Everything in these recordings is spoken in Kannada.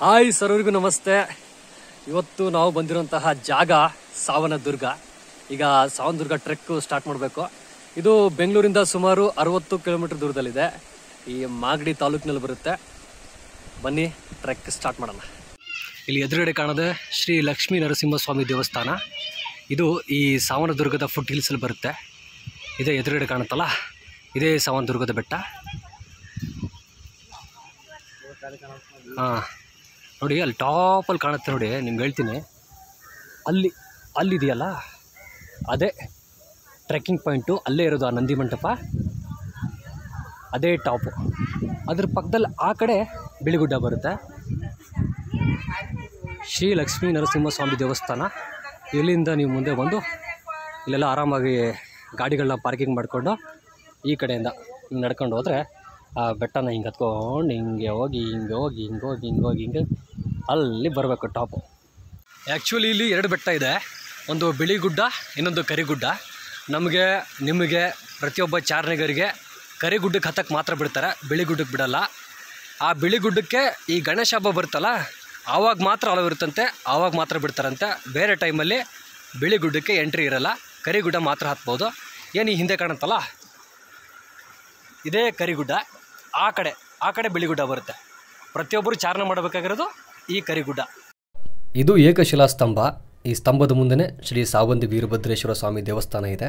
ಹಾಯ್ ಸರ್ವರಿಗೂ ನಮಸ್ತೆ ಇವತ್ತು ನಾವು ಬಂದಿರುವಂತಹ ಜಾಗ ಸಾವನ ದುರ್ಗ ಈಗ ಸಾವನ ದುರ್ಗ ಟ್ರೆಕ್ ಸ್ಟಾರ್ಟ್ ಮಾಡಬೇಕು ಇದು ಬೆಂಗಳೂರಿಂದ ಸುಮಾರು ಅರವತ್ತು ಕಿಲೋಮೀಟರ್ ದೂರದಲ್ಲಿದೆ ಈ ಮಾಗಡಿ ತಾಲೂಕಿನಲ್ಲಿ ಬರುತ್ತೆ ಬನ್ನಿ ಟ್ರೆಕ್ ಸ್ಟಾರ್ಟ್ ಮಾಡೋಣ ಇಲ್ಲಿ ಎದುರುಗಡೆ ಕಾಣೋದೆ ಶ್ರೀ ಲಕ್ಷ್ಮೀ ನರಸಿಂಹಸ್ವಾಮಿ ದೇವಸ್ಥಾನ ಇದು ಈ ಸಾವನ ದುರ್ಗದ ಫುಟ್ ಹಿಲ್ಸಲ್ಲಿ ಬರುತ್ತೆ ಇದೇ ಎದುರುಗಡೆ ಕಾಣುತ್ತಲ್ಲ ಇದೇ ಸಾವನ ದುರ್ಗದ ಬೆಟ್ಟ ಹಾಂ ನೋಡಿ ಅಲ್ಲಿ ಟಾಪಲ್ಲಿ ಕಾಣುತ್ತೆ ನೋಡಿ ನಿಮ್ಗೆ ಹೇಳ್ತೀನಿ ಅಲ್ಲಿ ಅಲ್ಲಿದೆಯಲ್ಲ ಅದೇ ಟ್ರೆಕ್ಕಿಂಗ್ ಪಾಯಿಂಟು ಅಲ್ಲೇ ಇರೋದು ಆ ನಂದಿ ಮಂಟಪ ಅದೇ ಟಾಪು ಅದ್ರ ಪಕ್ಕದಲ್ಲಿ ಆ ಕಡೆ ಬಿಳಿಗುಡ್ಡ ಬರುತ್ತೆ ಶ್ರೀ ಲಕ್ಷ್ಮೀ ನರಸಿಂಹಸ್ವಾಮಿ ದೇವಸ್ಥಾನ ಇಲ್ಲಿಂದ ನೀವು ಮುಂದೆ ಬಂದು ಇಲ್ಲೆಲ್ಲ ಆರಾಮಾಗಿ ಗಾಡಿಗಳನ್ನ ಪಾರ್ಕಿಂಗ್ ಮಾಡಿಕೊಂಡು ಈ ಕಡೆಯಿಂದ ಹಿಂಗೆ ನಡ್ಕೊಂಡು ಹೋದರೆ ಆ ಬೆಟ್ಟನ ಹಿಂಗೆ ಹತ್ಕೊಂಡು ಹಿಂಗೆ ಹೋಗಿ ಹಿಂಗೆ ಹೋಗಿ ಹಿಂಗೆ ಹೋಗಿ ಹಿಂಗೆ ಹೋಗಿ ಹಿಂಗೆ ಅಲ್ಲಿ ಬರಬೇಕು ಟಾಪು ಆ್ಯಕ್ಚುಲಿ ಇಲ್ಲಿ ಎರಡು ಬೆಟ್ಟ ಇದೆ ಒಂದು ಬಿಳಿ ಗುಡ್ಡ ಇನ್ನೊಂದು ಕರಿಗುಡ್ಡ ನಮಗೆ ನಿಮಗೆ ಪ್ರತಿಯೊಬ್ಬ ಚಾರಣಿಗರಿಗೆ ಕರಿಗುಡ್ಡಕ್ಕೆ ಹತ್ತಕ್ಕೆ ಮಾತ್ರ ಬಿಡ್ತಾರೆ ಬಿಳಿ ಗುಡ್ಡಕ್ಕೆ ಬಿಡಲ್ಲ ಆ ಬಿಳಿ ಗುಡ್ಡಕ್ಕೆ ಈ ಗಣೇಶ ಹಬ್ಬ ಬರುತ್ತಲ್ಲ ಆವಾಗ ಮಾತ್ರ ಅಲವ್ ಇರುತ್ತಂತೆ ಆವಾಗ ಮಾತ್ರ ಬಿಡ್ತಾರಂತೆ ಬೇರೆ ಟೈಮಲ್ಲಿ ಬಿಳಿ ಗುಡ್ಡಕ್ಕೆ ಎಂಟ್ರಿ ಇರಲ್ಲ ಕರಿಗುಡ್ಡ ಮಾತ್ರ ಹತ್ಬೋದು ಏನು ಈ ಹಿಂದೆ ಕಾಣುತ್ತಲ್ಲ ಇದೇ ಕರಿಗುಡ್ಡ ಆ ಕಡೆ ಆ ಕಡೆ ಬಿಳಿಗುಡ್ಡ ಬರುತ್ತೆ ಪ್ರತಿಯೊಬ್ಬರು ಚಾರಣ ಮಾಡಬೇಕಾಗಿರೋದು ಈ ಕರಿಗುಡ್ಡ ಇದು ಏಕಶಿಲಾ ಸ್ತಂಭ ಈ ಸ್ತಂಭದ ಮುಂದೆನೇ ಶ್ರೀ ಸಾವಂದಿ ವೀರಭದ್ರೇಶ್ವರ ಸ್ವಾಮಿ ದೇವಸ್ಥಾನ ಇದೆ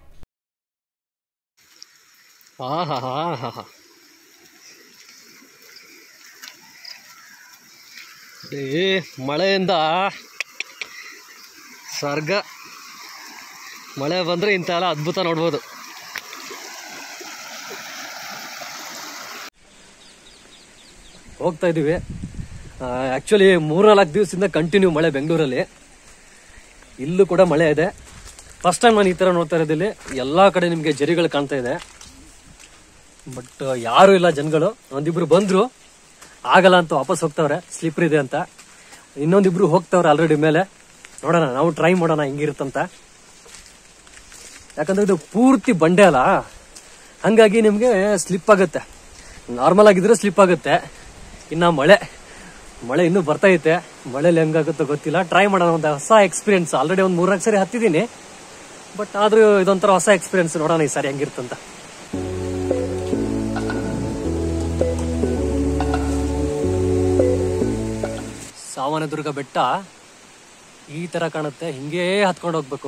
ಏ ಮಳೆಯಿಂದ ಸ್ವರ್ಗ ಮಳೆ ಬಂದರೆ ಇಂಥ ಎಲ್ಲ ಅದ್ಭುತ ನೋಡ್ಬೋದು ಹೋಗ್ತಾ ಇದ್ದೀವಿ ಆ್ಯಕ್ಚುಲಿ ಮೂರ್ನಾಲ್ಕು ದಿವಸದಿಂದ ಕಂಟಿನ್ಯೂ ಮಳೆ ಬೆಂಗಳೂರಲ್ಲಿ ಇಲ್ಲೂ ಕೂಡ ಮಳೆ ಇದೆ ಫಸ್ಟ್ ಟೈಮ್ ನಾನು ಈ ಥರ ನೋಡ್ತಾ ಇರೋದಿಲ್ಲಿ ಎಲ್ಲ ಕಡೆ ನಿಮಗೆ ಜರಿಗಳು ಕಾಣ್ತಾ ಇದೆ ಬಟ್ ಯಾರೂ ಇಲ್ಲ ಜನಗಳು ಒಂದಿಬ್ರು ಬಂದರು ಆಗಲ್ಲ ಅಂತ ವಾಪಸ್ ಹೋಗ್ತಾವ್ರೆ ಸ್ಲಿಪ್ಪರ್ ಇದೆ ಅಂತ ಇನ್ನೊಂದಿಬ್ರು ಹೋಗ್ತಾವ್ರೆ ಆಲ್ರೆಡಿ ಮೇಲೆ ನೋಡೋಣ ನಾವು ಟ್ರೈ ಮಾಡೋಣ ಹೆಂಗಿರುತ್ತಂತ ಯಾಕಂದ್ರೆ ಇದು ಪೂರ್ತಿ ಬಂಡೆ ಅಲ್ಲ ಹಂಗಾಗಿ ನಿಮಗೆ ಸ್ಲಿಪ್ ಆಗುತ್ತೆ ನಾರ್ಮಲ್ ಆಗಿದ್ರೆ ಸ್ಲಿಪ್ ಆಗುತ್ತೆ ಇನ್ನು ಮಳೆ ಮಳೆ ಇನ್ನೂ ಬರ್ತೈತೆ ಮಳೆಲಿ ಹೆಂಗಾಗುತ್ತೋ ಗೊತ್ತಿಲ್ಲ ಟ್ರೈ ಮಾಡೋಣ ಒಂದು ಹೊಸ ಎಕ್ಸ್ಪೀರಿಯನ್ಸ್ ಆಲ್ರೆಡಿ ಒಂದು ಮೂರ್ನಾಲ್ಕು ಸರಿ ಹತ್ತಿದ್ದೀನಿ ಬಟ್ ಆದ್ರೂ ಇದೊಂಥರ ಹೊಸ ಎಕ್ಸ್ಪೀರಿಯನ್ಸ್ ನೋಡೋಣ ಈ ಸಾರಿ ಹೆಂಗಿರುತ್ತಂತ ಸಾವನದುರ್ಗ ಬೆಟ್ಟ ಈ ತರ ಕಾಣುತ್ತೆ ಹಿಂಗೇ ಹತ್ಕೊಂಡು ಹೋಗ್ಬೇಕು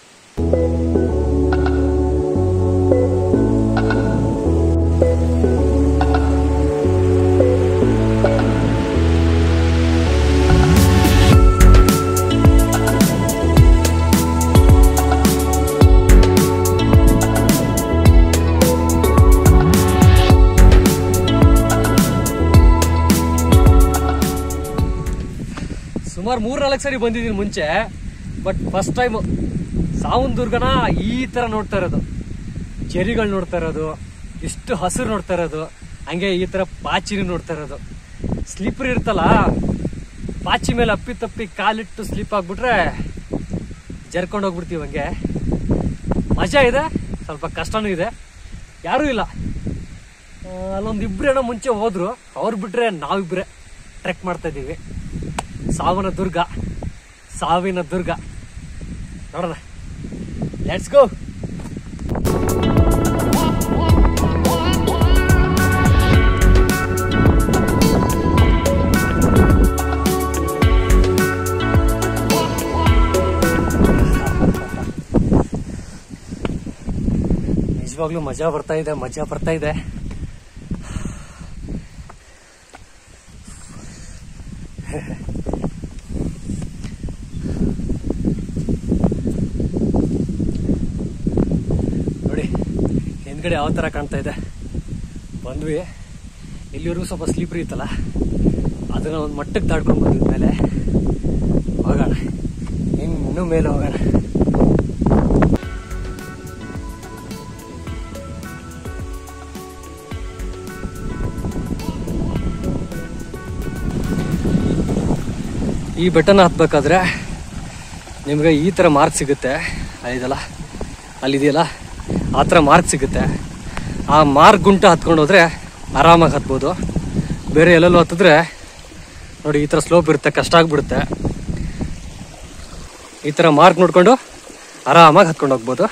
ಸುಮಾರು ಮೂರ್ನಾಲ್ಕು ಸರಿ ಬಂದಿದ್ದೀನಿ ಮುಂಚೆ ಬಟ್ ಫಸ್ಟ್ ಟೈಮ್ ಸಾವನ್ ದುರ್ಗನ ಈ ತರ ನೋಡ್ತಾ ಇರೋದು ಚೆರಿಗಳು ನೋಡ್ತಾ ಇರೋದು ಇಷ್ಟು ಹಸಿರು ನೋಡ್ತಾ ಇರೋದು ಹಂಗೆ ಈ ತರ ಪಾಚಿನ ನೋಡ್ತಾ ಇರೋದು ಸ್ಲೀಪರ್ ಇರ್ತಲ್ಲ ಪಾಚಿ ಮೇಲೆ ಅಪ್ಪಿ ತಪ್ಪಿ ಕಾಲಿಟ್ಟು ಸ್ಲಿಪ್ ಆಗ್ಬಿಟ್ರೆ ಜರ್ಕೊಂಡು ಹೋಗ್ಬಿಡ್ತೀವಿ ಹಂಗೆ ಮಜಾ ಇದೆ ಸ್ವಲ್ಪ ಕಷ್ಟನೂ ಇದೆ ಯಾರೂ ಇಲ್ಲ ಆ, ಅಲ್ಲೊಂದು ಇಬ್ರೇನೋ ಮುಂಚೆ ಹೋದ್ರು ಅವ್ರು ಬಿಟ್ರೆ ನಾವಿಬ್ರೆ ಟ್ರೆಕ್ ಮಾಡ್ತಾ ಇದ್ದೀವಿ ಸಾವಿನ ದುರ್ಗ ಸಾವಿನ ದುರ್ಗ ನೋಡೋಣ ಲೆಟ್ಸ್ ಗೋ ನಿಜವಾಗ್ಲೂ ಮಜಾ ಬರ್ತಾ ಇದೆ ಮಜಾ ಬರ್ತಾ ಇದೆ ನೋಡಿ ಹಿಂದ್ಗಡೆ ಯಾವ ಥರ ಕಾಣ್ತಾ ಇದೆ ಬಂದ್ವಿ ಇಲ್ಲಿವರೆಗೂ ಸ್ವಲ್ಪ ಸ್ಲೀಪ್ರಿ ಇತ್ತಲ್ಲ ಅದನ್ನ ಒಂದು ಮಟ್ಟಕ್ಕೆ ದಾಟ್ಕೊಂಡು ಬಂದ್ವಿ ಮೇಲೆ ಹೋಗೋಣ ಇನ್ನೂ ಮೇಲೆ ಹೋಗೋಣ ಈ ಬೆಟ್ಟನ ಹತ್ಬೇಕಾದ್ರೆ ನಿಮಗೆ ಈ ಥರ ಮಾರ್ಕ್ ಸಿಗುತ್ತೆ ಇದೆಲ್ಲ ಅಲ್ಲಿದೆಯಲ್ಲ ಆ ಥರ ಮಾರ್ಕ್ ಸಿಗುತ್ತೆ ಆ ಮಾರ್ಕ್ ಗುಂಟ ಹತ್ಕೊಂಡು ಹೋದ್ರೆ ಆರಾಮಾಗಿ ಹತ್ಬೋದು ಬೇರೆ ಎಲ್ಲೆಲ್ಲೋ ಹತ್ತಿದ್ರೆ ನೋಡಿ ಈ ಥರ ಸ್ಲೋಪ್ ಇರುತ್ತೆ ಕಷ್ಟ ಆಗ್ಬಿಡುತ್ತೆ ಈ ಥರ ಮಾರ್ಕ್ ನೋಡ್ಕೊಂಡು ಆರಾಮಾಗಿ ಹತ್ಕೊಂಡು ಹೋಗ್ಬೋದು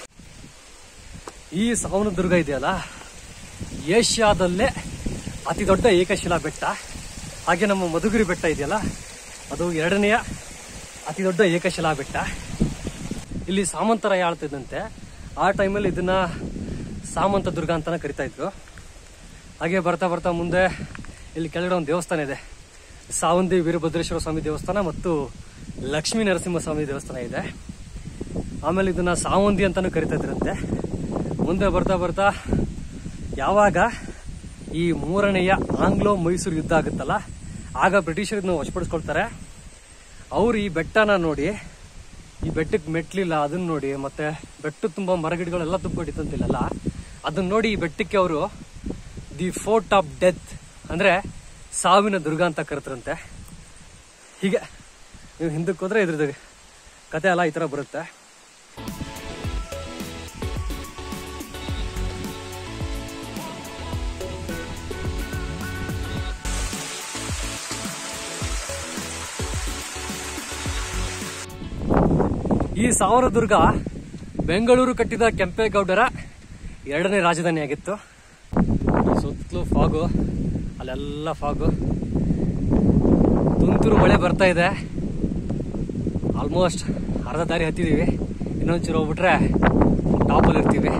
ಈ ಸಾವನ ದುರ್ಗ ಇದೆಯಲ್ಲ ಏಷ್ಯಾದಲ್ಲೇ ಅತಿ ದೊಡ್ಡ ಏಕಶಿಲಾ ಬೆಟ್ಟ ಹಾಗೆ ನಮ್ಮ ಮಧುಗಿರಿ ಬೆಟ್ಟ ಇದೆಯಲ್ಲ ಅದು ಎರಡನೆಯ ಅತಿ ದೊಡ್ಡ ಏಕಶಿಲಾ ಬೆಟ್ಟ ಇಲ್ಲಿ ಸಾಮಂತರ ಆಳ್ತಿದ್ದಂತೆ ಆ ಟೈಮಲ್ಲಿ ಇದನ್ನ ಸಾಮಂತ ದುರ್ಗ ಅಂತಾನೆ ಕರಿತಾ ಇದ್ರು ಹಾಗೆ ಬರ್ತಾ ಬರ್ತಾ ಮುಂದೆ ಇಲ್ಲಿ ಕೆಳಗಡೆ ಒಂದು ದೇವಸ್ಥಾನ ಇದೆ ಸಾವಂದಿ ವೀರಭದ್ರೇಶ್ವರ ಸ್ವಾಮಿ ದೇವಸ್ಥಾನ ಮತ್ತು ಲಕ್ಷ್ಮೀ ನರಸಿಂಹ ಸ್ವಾಮಿ ದೇವಸ್ಥಾನ ಇದೆ ಆಮೇಲೆ ಇದನ್ನ ಸಾವಂದಿ ಅಂತಾನು ಕರಿತಾ ಇದ್ರಂತೆ ಮುಂದೆ ಬರ್ತಾ ಬರ್ತಾ ಯಾವಾಗ ಈ ಮೂರನೆಯ ಆಂಗ್ಲೋ ಮೈಸೂರು ಯುದ್ಧ ಆಗುತ್ತಲ್ಲ ಆಗ ಬ್ರಿಟಿಷರು ಇದನ್ನ ವಶಪಡಿಸ್ಕೊಳ್ತಾರೆ ಅವ್ರು ಈ ಬೆಟ್ಟನ ನೋಡಿ ಈ ಬೆಟ್ಟಕ್ಕೆ ಮೆಟ್ಲಿಲ್ಲ ಅದನ್ನ ನೋಡಿ ಮತ್ತೆ ಬೆಟ್ಟ ತುಂಬಾ ಮರಗಿಡಗಳೆಲ್ಲ ತುಂಬಿಕೊಂಡಿತ್ತಂತಿಲ್ಲಲ್ಲ ಅದನ್ನ ನೋಡಿ ಈ ಬೆಟ್ಟಕ್ಕೆ ಅವರು ದಿ ಫೋರ್ಟ್ ಆಫ್ ಡೆತ್ ಅಂದ್ರೆ ಸಾವಿನ ದುರ್ಗ ಅಂತ ಕರೆದ್ರಂತೆ ಹೀಗೆ ನೀವು ಹಿಂದಕ್ಕೆ ಹೋದ್ರೆ ಇದ್ರದ್ದು ಕತೆ ಎಲ್ಲ ಈ ತರ ಬರುತ್ತೆ ಈ ಸಾವಿರ ದುರ್ಗ ಬೆಂಗಳೂರು ಕಟ್ಟಿದ ಕೆಂಪೇಗೌಡರ ಎರಡನೇ ರಾಜಧಾನಿ ಆಗಿತ್ತು ಸುತ್ತಲೂ ಫಾಗು ಅಲ್ಲೆಲ್ಲ ಫಾಗು ತುಂತುರು ಮಳೆ ಬರ್ತಾ ಇದೆ ಆಲ್ಮೋಸ್ಟ್ ಅರ್ಧ ದಾರಿ ಹತ್ತಿದೀವಿ ಇನ್ನೊಂಚೂರು ಹೋಗ್ಬಿಟ್ರೆ ಟಾಪಲ್ಲಿ ಇರ್ತೀವಿ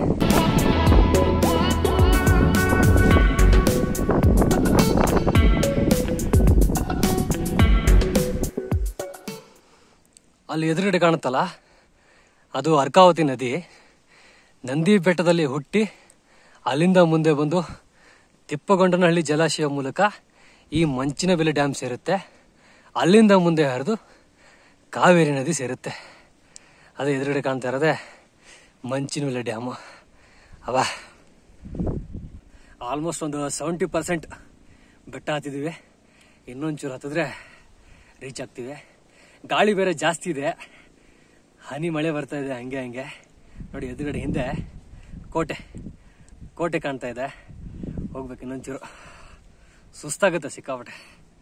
ಅಲ್ಲಿ ಎದುರುಗಡೆ ಕಾಣುತ್ತಲ್ಲ ಅದು ಅರ್ಕಾವತಿ ನದಿ ನಂದಿ ಬೆಟ್ಟದಲ್ಲಿ ಹುಟ್ಟಿ ಅಲ್ಲಿಂದ ಮುಂದೆ ಬಂದು ತಿಪ್ಪಗೊಂಡನಹಳ್ಳಿ ಜಲಾಶಯ ಮೂಲಕ ಈ ಮಂಚಿನ ಬೆಲೆ ಡ್ಯಾಮ್ ಸೇರುತ್ತೆ ಅಲ್ಲಿಂದ ಮುಂದೆ ಹರಿದು ಕಾವೇರಿ ನದಿ ಸೇರುತ್ತೆ ಅದೇ ಎದುರುಗಡೆ ಕಾಣ್ತಾ ಇರೋದೇ ಮಂಚಿನ ಬೆಲೆ ಡ್ಯಾಮು ಅವ ಆಲ್ಮೋಸ್ಟ್ ಒಂದು ಸೆವೆಂಟಿ ಪರ್ಸೆಂಟ್ ಬೆಟ್ಟ ಹತ್ತಿದ್ದೀವಿ ಇನ್ನೊಂಚೂರು ಹತ್ತಿದ್ರೆ ರೀಚ್ ಆಗ್ತೀವಿ ಗಾಳಿ ಬೇರೆ ಜಾಸ್ತಿ ಇದೆ ಹನಿ ಮಳೆ ಬರ್ತಾ ಇದೆ ಹಂಗೆ ಹಂಗೆ ನೋಡಿ ಎದುರುಗಡೆ ಹಿಂದೆ ಕೋಟೆ ಕೋಟೆ ಕಾಣ್ತಾ ಇದೆ ಹೋಗ್ಬೇಕು ಇನ್ನೊಂಚೂರು ಸುಸ್ತಾಗುತ್ತೆ ಸಿಕ್ಕಾಪಟ್ಟೆ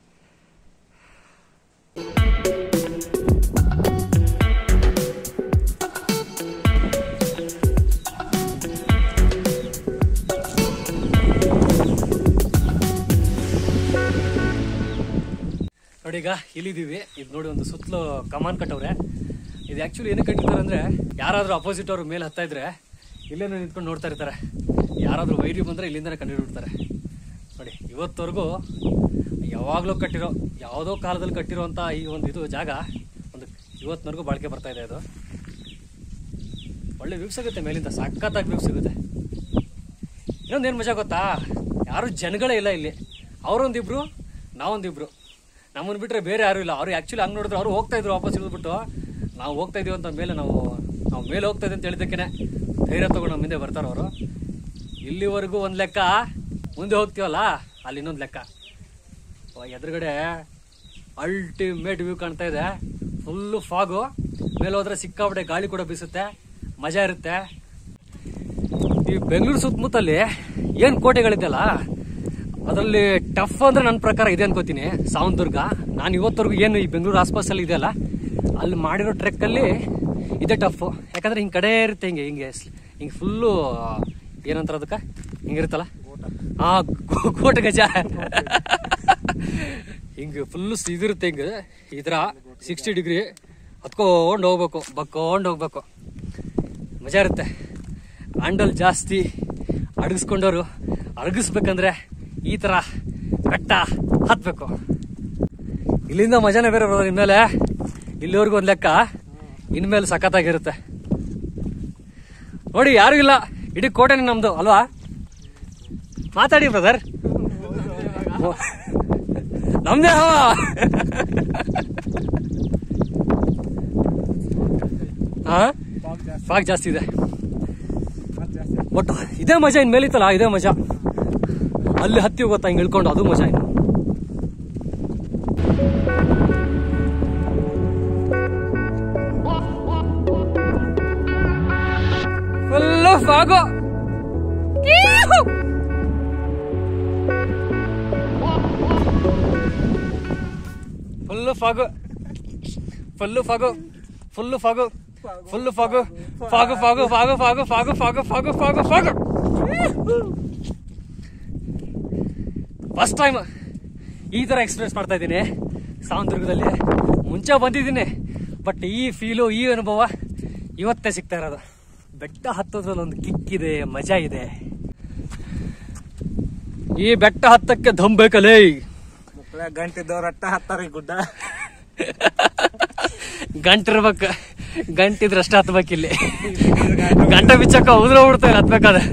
ನೋಡಿ ಈಗ ಇಲ್ಲಿದ್ದೀವಿ ಇದು ನೋಡಿ ಒಂದು ಸುತ್ತಲೂ ಕಮಾನ್ ಕಟ್ಟವ್ರೆ ಇದು ಆ್ಯಕ್ಚುಲಿ ಏನಕ್ಕೆ ಕಟ್ಟಿರ್ತಾರೆ ಅಂದರೆ ಯಾರಾದರೂ ಅಪೋಸಿಟ್ ಅವರು ಮೇಲೆ ಹತ್ತಾ ಇದ್ರೆ ಇಲ್ಲೇ ನಿಂತ್ಕೊಂಡು ನೋಡ್ತಾ ಇರ್ತಾರೆ ಯಾರಾದರೂ ವೈರಿ ಬಂದರೆ ಇಲ್ಲಿಂದನೇ ಕಂಡುಹಿಡ್ಬಿಡ್ತಾರೆ ನೋಡಿ ಇವತ್ತವರೆಗೂ ಯಾವಾಗಲೂ ಕಟ್ಟಿರೋ ಯಾವುದೋ ಕಾಲದಲ್ಲಿ ಕಟ್ಟಿರೋಂಥ ಈ ಒಂದು ಇದು ಜಾಗ ಒಂದು ಇವತ್ತಿನವರೆಗೂ ಬಾಳಿಕೆ ಬರ್ತಾ ಇದೆ ಅದು ಒಳ್ಳೆ ವ್ಯೂ ಸಿಗುತ್ತೆ ಮೇಲಿಂದ ಸಖತ್ತಾಗಿ ವ್ಯೂ ಸಿಗುತ್ತೆ ಇನ್ನೊಂದೇನು ಮಜಾ ಗೊತ್ತಾ ಯಾರು ಜನಗಳೇ ಇಲ್ಲ ಇಲ್ಲಿ ಅವರೊಂದಿಬ್ರು ನಾವೊಂದಿಬ್ರು ನಮ್ಮನ್ನು ಬಿಟ್ರೆ ಬೇರೆ ಯಾರು ಇಲ್ಲ ಅವ್ರು ಆ್ಯಕ್ಚುಲಿ ಹಂಗೆ ನೋಡಿದ್ರೆ ಅವ್ರು ಹೋಗ್ತಾ ಇದ್ರು ವಾಪಸ್ ಇಳಿದ್ಬಿಟ್ಟು ನಾವು ಹೋಗ್ತಾ ಇದೀವಿ ಅಂತ ಮೇಲೆ ನಾವು ನಾವು ಮೇಲೆ ಹೋಗ್ತಾ ಇದ್ದೀವಿ ಅಂತ ಹೇಳಿದ್ದಕ್ಕೇನೆ ಧೈರ್ಯ ತಗೊಂಡು ನಮ್ಮ ಹಿಂದೆ ಬರ್ತಾರೆ ಅವರು ಇಲ್ಲಿವರೆಗೂ ಒಂದು ಲೆಕ್ಕ ಮುಂದೆ ಹೋಗ್ತೀವಲ್ಲ ಅಲ್ಲಿ ಇನ್ನೊಂದು ಲೆಕ್ಕ ವ- ಎದುರುಗಡೆ ಅಲ್ಟಿಮೇಟ್ ವ್ಯೂ ಕಾಣ್ತಾ ಇದೆ ಫುಲ್ಲು ಫಾಗು ಮೇಲೆ ಹೋದ್ರೆ ಸಿಕ್ಕಾಪಟ್ಟೆ ಗಾಳಿ ಕೂಡ ಬೀಸುತ್ತೆ ಮಜಾ ಇರುತ್ತೆ ಈ ಬೆಂಗಳೂರು ಸುತ್ತಮುತ್ತಲ್ಲಿ ಏನು ಕೋಟೆಗಳಿದೆಯಲ್ಲ ಅದರಲ್ಲಿ ಟಫ್ ಅಂದ್ರೆ ನನ್ನ ಪ್ರಕಾರ ಇದೆ ಅನ್ಕೋತೀನಿ ಸಾವಂದುರ್ಗ ನಾನು ಇವತ್ತವರೆಗೂ ಏನು ಈ ಬೆಂಗಳೂರು ಆಸ್ಪಾಸಲ್ಲಿ ಇದೆಯಲ್ಲ ಅಲ್ಲಿ ಮಾಡಿರೋ ಟ್ರೆಕ್ಕಲ್ಲಿ ಇದೇ ಟಫ್ ಯಾಕಂದ್ರೆ ಹಿಂಗೆ ಕಡೆ ಇರುತ್ತೆ ಹಿಂಗೆ ಹಿಂಗೆ ಸ್- ಹಿಂಗೆ ಫುಲ್ಲು ಏನಂತಾರೆ ಅದಕ್ಕೆ ಹಿಂಗಿರುತ್ತಲ್ಲ ಹಾ ಕೋಟೆ ಗಜ ಹಿಂಗೆ ಫುಲ್ಲು ಇದಿರುತ್ತೆ ಹಿಂಗೆ ಈ ಥರ ಸಿಕ್ಸ್ಟಿ ಡಿಗ್ರಿ ಹತ್ಕೊಂಡು ಹೋಗ್ಬೇಕು ಬಕ್ಕೊಂಡು ಹೋಗ್ಬೇಕು ಮಜಾ ಇರುತ್ತೆ ಹ್ಯಾಂಡಲ್ ಜಾಸ್ತಿ ಅಡಗಿಸ್ಕೊಂಡವರು ಅಡಗಿಸ್ಬೇಕಂದ್ರೆ ಈ ಥರ ಬೆಟ್ಟ ಹತ್ಬೇಕು ಇಲ್ಲಿಂದ ಮಜಾನೇ ಬೇರೆ ಬರೋದು ಇನ್ಮೇಲೆ ಇಲ್ಲಿವರೆಗೂ ಒಂದು ಲೆಕ್ಕ ಇನ್ಮೇಲೆ ಸಖತ್ತಾಗಿರುತ್ತೆ ನೋಡಿ ಯಾರು ಇಲ್ಲ ಇಡೀ ಕೋಟೆನೇ ನಮ್ದು ಅಲ್ವಾ ಮಾತಾಡಿ ಬ್ರದರ್ ನಮ್ದೇ ಹವಾ ಹಾ ಫಾಗ್ ಜಾಸ್ತಿ ಇದೆ ಒಟ್ಟು ಇದೇ ಮಜಾ ಇನ್ ಮೇಲಿತ್ತಲ್ಲ ಇದೇ ಮಜಾ ಅಲ್ಲಿ ಹತ್ತಿ ಗೊತ್ತಾ ಹಿಂಗೆ ಇಳ್ಕೊಂಡು ಅದು ಮಜಾ ಇನ್ನು full fog full fog full fog full fog full fog fog fog fog fog fog fog fog fog fog first time ಈ ಥರ ಎಕ್ಸ್ಪೀರಿಯನ್ಸ್ ಮಾಡ್ತಾ ಇದ್ದೀನಿ ಸಾವಂದುರ್ಗದಲ್ಲಿ ಮುಂಚೆ ಬಂದಿದ್ದೀನಿ ಬಟ್ ಈ ಫೀಲು ಈ ಅನುಭವ ಇವತ್ತೇ ಸಿಗ್ತಾ ಇರೋದು ಬೆಟ್ಟ ಹತ್ತೋದ್ರಲ್ಲಿ ಒಂದು ಕಿಕ್ ಇದೆ ಮಜಾ ಇದೆ ಈ ಬೆಟ್ಟ ಹತ್ತಕ್ಕೆ ದಮ್ ಬೇಕಲೇ ಮಕ್ಕಳ ಗಂಟಿದ್ದವ್ರ ಅಟ್ಟ ಹತ್ತಾರ ಗುಡ್ಡ ಗಂಟಿರ್ಬೇಕು ಗಂಟಿದ್ರೆ ಅಷ್ಟೇ ಹತ್ಬೇಕಿಲ್ಲಿ ಗಂಟ ಬಿಚ್ಚಕ್ಕ ಉದ್ರ ಬಿಡ್ತಾರೆ ಹತ್ಬೇಕಾದ್ರೆ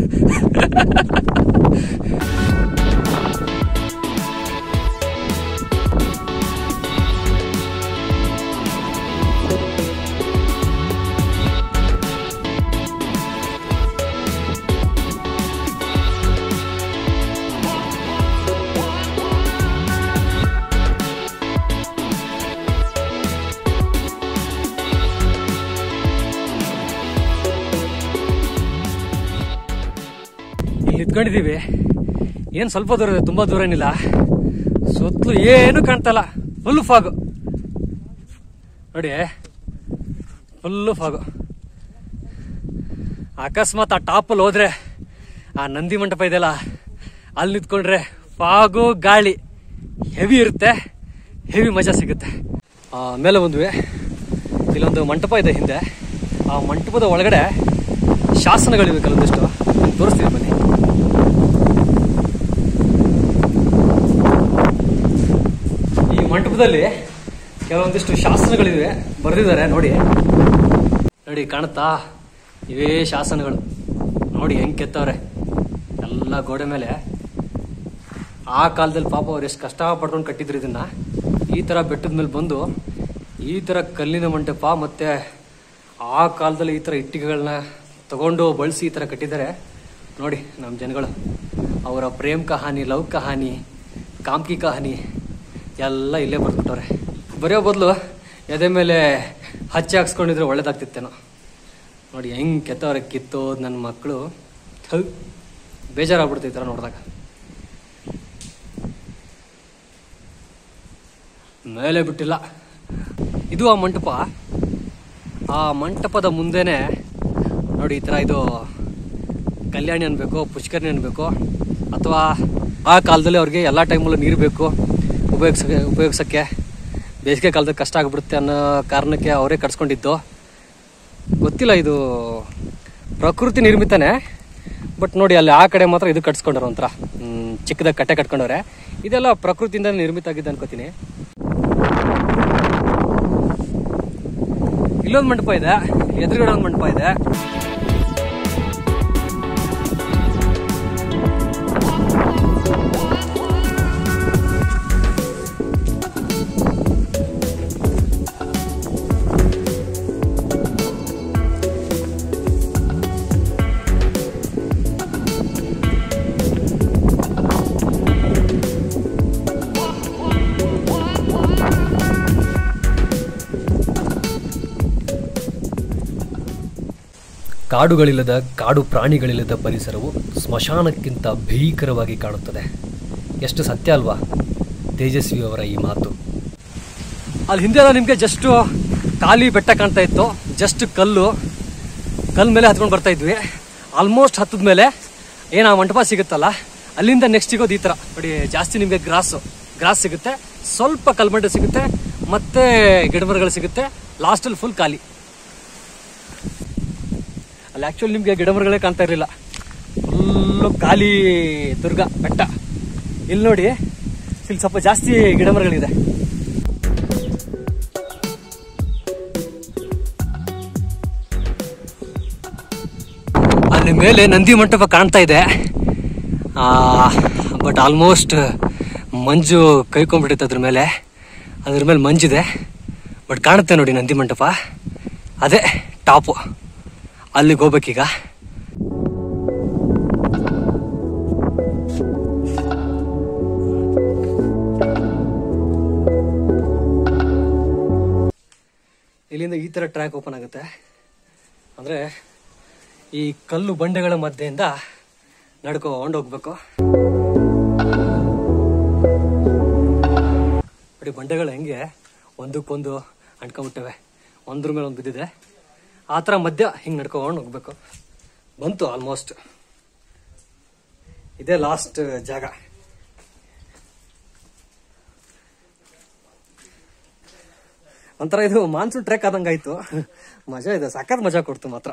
ಇಲ್ಲಿ ನಿಂತ್ಕೊಂಡಿದೀವಿ ಏನ್ ಸ್ವಲ್ಪ ದೂರ ಇದೆ ತುಂಬಾ ದೂರ ಏನಿಲ್ಲ ಸುತ್ತಲೂ ಏನು ಕಾಣ್ತಲ್ಲ ಫುಲ್ ಫಾಗು ನೋಡಿ ಫುಲ್ಲು ಫಾಗು ಅಕಸ್ಮಾತ್ ಆ ಟಾಪಲ್ಲಿ ಹೋದ್ರೆ ಆ ನಂದಿ ಮಂಟಪ ಇದೆಯಲ್ಲ ಅಲ್ಲಿ ನಿಂತ್ಕೊಂಡ್ರೆ ಫಾಗು ಗಾಳಿ ಹೆವಿ ಇರುತ್ತೆ ಹೆವಿ ಮಜಾ ಸಿಗುತ್ತೆ ಆ, ಮೇಲೆ ಬಂದ್ವಿ ಇಲ್ಲೊಂದು ಮಂಟಪ ಇದೆ ಹಿಂದೆ ಆ ಮಂಟಪದ ಒಳಗಡೆ ಶಾಸನಗಳಿವೆ ಕೆಲವೊಂದಿಷ್ಟು ನಾನ್ ತೋರಿಸ್ತೀನಿ ಬನ್ನಿ ಈ ಮಂಟಪದಲ್ಲಿ ಕೆಲವೊಂದಿಷ್ಟು ಶಾಸನಗಳಿವೆ ಬರೆದಿದ್ದಾರೆ ನೋಡಿ ನೋಡಿ ಕಾಣುತ್ತಾ ಇವೇ ಶಾಸನಗಳು ನೋಡಿ ಹೆಂಗ್ ಕೆತ್ತವ್ರೆ ಎಲ್ಲ ಗೋಡೆ ಮೇಲೆ ಆ ಕಾಲದಲ್ಲಿ ಪಾಪ ಅವ್ರು ಎಷ್ಟು ಕಷ್ಟ ಪಡ್ಕೊಂಡು ಕಟ್ಟಿದ್ರು ಇದನ್ನ ಈ ತರ ಬೆಟ್ಟದ ಮೇಲೆ ಬಂದು ಈ ತರ ಕಲ್ಲಿನ ಮಂಟಪ ಮತ್ತೆ ಆ ಕಾಲದಲ್ಲಿ ಈ ತರ ಇಟ್ಟಿಗೆಗಳನ್ನ ತಗೊಂಡು ಬಳಸಿ ಈ ತರ ಕಟ್ಟಿದ್ದಾರೆ ನೋಡಿ ನಮ್ಮ ಜನಗಳು ಅವರ ಪ್ರೇಮ್ ಕಹಾನಿ ಲವ್ ಕಹಾನಿ ಕಾಮ್ಕಿ ಕಹಾನಿ ಎಲ್ಲ ಇಲ್ಲೇ ಬರ್ದ್ಬಿಟ್ಟವ್ರೆ ಬರೆಯೋ ಬದಲು ಎದೆ ಮೇಲೆ ಹಚ್ಚಿ ಹಾಕ್ಸ್ಕೊಂಡಿದ್ರೆ ಒಳ್ಳೇದಾಗ್ತಿತ್ತೇನೋ ನೋಡಿ ಹೆಂಗ್ ಕೆತ್ತವ್ರೆ ಕಿತ್ತೋದ್ ನನ್ನ ಮಕ್ಕಳು ಬೇಜಾರಾಗ್ಬಿಡ್ತು ಈ ಥರ ನೋಡಿದಾಗ ಮೇಲೆ ಬಿಟ್ಟಿಲ್ಲ ಇದು ಆ ಮಂಟಪ ಆ ಮಂಟಪದ ಮುಂದೆನೆ ನೋಡಿ ಈ ಥರ ಇದು ಕಲ್ಯಾಣಿ ಅನ್ಬೇಕು ಪುಷ್ಕರಣಿ ಅನ್ಬೇಕು ಅಥವಾ ಆ ಕಾಲದಲ್ಲಿ ಅವ್ರಿಗೆ ಎಲ್ಲ ಟೈಮಲ್ಲೂ ನೀರು ಬೇಕು ಉಪಯೋಗಿಸಕ್ಕೆ ಉಪಯೋಗಿಸೋಕ್ಕೆ ಬೇಸಿಗೆ ಕಾಲದಲ್ಲಿ ಕಷ್ಟ ಆಗ್ಬಿಡುತ್ತೆ ಅನ್ನೋ ಕಾರಣಕ್ಕೆ ಅವರೇ ಕಟ್ಸ್ಕೊಂಡಿದ್ದು ಗೊತ್ತಿಲ್ಲ ಇದು ಪ್ರಕೃತಿ ನಿರ್ಮಿತನೇ ಬಟ್ ನೋಡಿ ಅಲ್ಲಿ ಆ ಕಡೆ ಮಾತ್ರ ಇದು ಕಟ್ಸ್ಕೊಂಡವ್ರು ಒಂಥರ ಹ್ಮ್, ಚಿಕ್ಕದಾಗಿ ಕಟ್ಟೆ ಕಟ್ಕೊಂಡವ್ರೆ ಇದೆಲ್ಲ ಪ್ರಕೃತಿಯಿಂದ ನಿರ್ಮಿತ ಆಗಿದ್ದು ಅನ್ಕೋತೀನಿ ಇಲ್ಲೊಂದು ಮಂಟಪ ಇದೆ ಎದುರುಗಡೆ ಒಂದು ಮಂಟಪ ಇದೆ ಕಾಡುಗಳಿಲ್ಲದ ಕಾಡು ಪ್ರಾಣಿಗಳಿಲ್ಲದ ಪರಿಸರವು ಸ್ಮಶಾನಕ್ಕಿಂತ ಭೀಕರವಾಗಿ ಕಾಣುತ್ತದೆ ಎಷ್ಟು ಸತ್ಯ ಅಲ್ವಾ ತೇಜಸ್ವಿ ಅವರ ಈ ಮಾತು ಅಲ್ಲಿ ಹಿಂದೆ ಎಲ್ಲ ನಿಮಗೆ ಜಸ್ಟ್ ಖಾಲಿ ಬೆಟ್ಟ ಕಾಣ್ತಾ ಇತ್ತು ಜಸ್ಟ್ ಕಲ್ಲು ಕಲ್ಲು ಮೇಲೆ ಹತ್ಕೊಂಡು ಬರ್ತಾ ಇದ್ವಿ ಆಲ್ಮೋಸ್ಟ್ ಹತ್ತದ ಮೇಲೆ ಏನು ಆ ಮಂಟಪ ಸಿಗುತ್ತಲ್ಲ ಅಲ್ಲಿಂದ ನೆಕ್ಸ್ಟ್ ಸಿಗೋದು ಈ ಥರ ನೋಡಿ ಜಾಸ್ತಿ ನಿಮಗೆ ಗ್ರಾಸು ಗ್ರಾಸ್ ಸಿಗುತ್ತೆ ಸ್ವಲ್ಪ ಕಲ್ಮಂಡೆ ಸಿಗುತ್ತೆ ಮತ್ತೆ ಗಿಡಮರಗಳು ಸಿಗುತ್ತೆ ಲಾಸ್ಟಲ್ಲಿ ಫುಲ್ ಖಾಲಿ ಅಲ್ಲಿ ಆಕ್ಚುಲಿ ನಿಮಗೆ ಗಿಡಮರಗಳೇ ಕಾಣ್ತಾ ಇರಲಿಲ್ಲ ಫುಲ್ಲು ಖಾಲಿ ದುರ್ಗ ಬೆಟ್ಟ ಇಲ್ಲಿ ನೋಡಿ ಇಲ್ಲಿ ಸ್ವಲ್ಪ ಜಾಸ್ತಿ ಗಿಡಮರಗಳಿದೆ ಅಲ್ಲಿ ಮೇಲೆ ನಂದಿ ಮಂಟಪ ಕಾಣ್ತಾ ಇದೆ ಬಟ್ ಆಲ್ಮೋಸ್ಟ್ ಮಂಜು ಕೈಕೊಂಡ್ಬಿಟ್ಟಿತ್ತು ಅದ್ರ ಮೇಲೆ ಅದ್ರ ಮೇಲೆ ಮಂಜಿದೆ ಬಟ್ ಕಾಣುತ್ತೆ ನೋಡಿ ನಂದಿ ಮಂಟಪ ಅದೇ ಟಾಪು ಅಲ್ಲಿಗೆ ಹೋಗ್ಬೇಕೀಗ ಇಲ್ಲಿಂದ ಈ ಥರ ಟ್ರ್ಯಾಕ್ ಓಪನ್ ಆಗುತ್ತೆ ಅಂದರೆ ಈ ಕಲ್ಲು ಬಂಡೆಗಳ ಮಧ್ಯೆಯಿಂದ ನಡ್ಕೊಂಡು ಹೋಗ್ಬೇಕು ನೋಡಿ ಬಂಡೆಗಳು ಹೆಂಗೆ ಒಂದಕ್ಕೊಂದು ಅಂಟ್ಕೊಂಬಿಟ್ಟವೆ ಒಂದ್ರ ಮೇಲೆ ಒಂದು ಬಿದ್ದಿದೆ ಆ ಥರ ಮಧ್ಯ ಹಿಂಗೆ ನಡ್ಕೊಂಡು ಹೋಗ್ಬೇಕು ಬಂತು ಆಲ್ಮೋಸ್ಟ್ ಇದೇ ಲಾಸ್ಟ್ ಜಾಗ ಒಂಥರ ಇದು ಮಾನ್ಸೂನ್ ಟ್ರೆಕ್ ಆದಂಗಾಯ್ತು ಮಜಾ ಇದೆ ಸಖತ್ ಮಜಾ ಕೊಡ್ತು ಮಾತ್ರ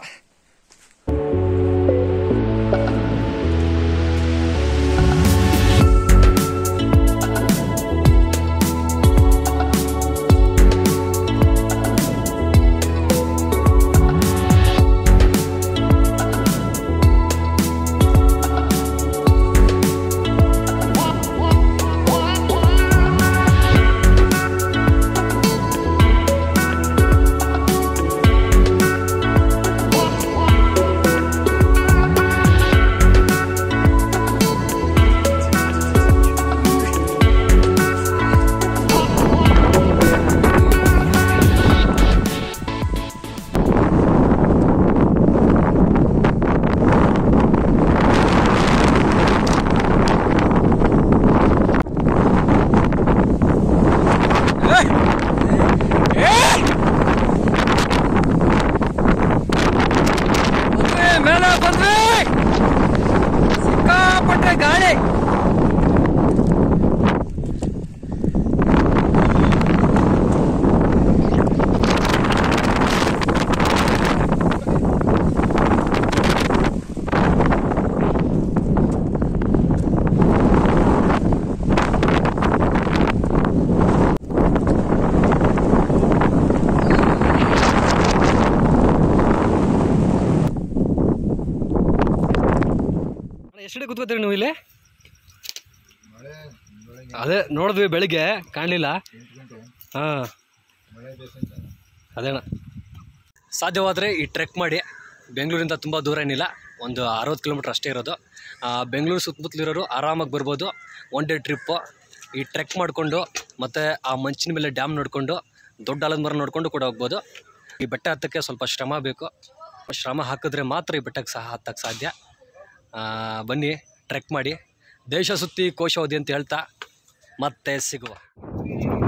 ಮೇಲೆ ಬಂದ್ವಿ ಸಿಕ್ಕಾಪಟ್ಟೆ ಗಾಳಿ ಎಷ್ಟಡೆ ಕೂತ್ಕೋತೀರಿ ನೀವು ಇಲ್ಲಿ ಅದೇ ನೋಡಿದ್ವಿ ಬೆಳಿಗ್ಗೆ ಕಾಣಲಿಲ್ಲ ಹಾಂ ಅದೇಣ ಸಾಧ್ಯವಾದರೆ ಈ ಟ್ರೆಕ್ ಮಾಡಿ ಬೆಂಗಳೂರಿಂದ ತುಂಬ ದೂರ ಏನಿಲ್ಲ ಒಂದು ಅರವತ್ತು ಕಿಲೋಮೀಟ್ರ್ ಅಷ್ಟೇ ಇರೋದು ಆ, ಬೆಂಗಳೂರು ಸುತ್ತಮುತ್ತಲಿರೋರು ಆರಾಮಾಗಿ ಬರ್ಬೋದು ಒನ್ ಡೇ ಟ್ರಿಪ್ಪು ಈ ಟ್ರೆಕ್ ಮಾಡಿಕೊಂಡು ಮತ್ತು ಆ ಮಂಚಿನ ಮೇಲೆ ಡ್ಯಾಮ್ ನೋಡಿಕೊಂಡು ದೊಡ್ಡ ಆಲದ ಮರ ನೋಡಿಕೊಂಡು ಕೂಡ ಹೋಗ್ಬೋದು ಈ ಬೆಟ್ಟ ಹತ್ತಕ್ಕೆ ಸ್ವಲ್ಪ ಶ್ರಮ ಬೇಕು ಶ್ರಮ ಹಾಕಿದ್ರೆ ಮಾತ್ರ ಈ ಬೆಟ್ಟಕ್ಕೆ ಸಹ ಹತ್ತಕ್ಕೆ ಸಾಧ್ಯ ಆ, ಬನ್ನಿ ಟ್ರೆಕ್ ಮಾಡಿ ದೇಶ ಸುತ್ತಿ ಕೋಶ ಓದಿ ಅಂತ ಹೇಳ್ತಾ ಮತ್ತೆ ಸಿಗುವ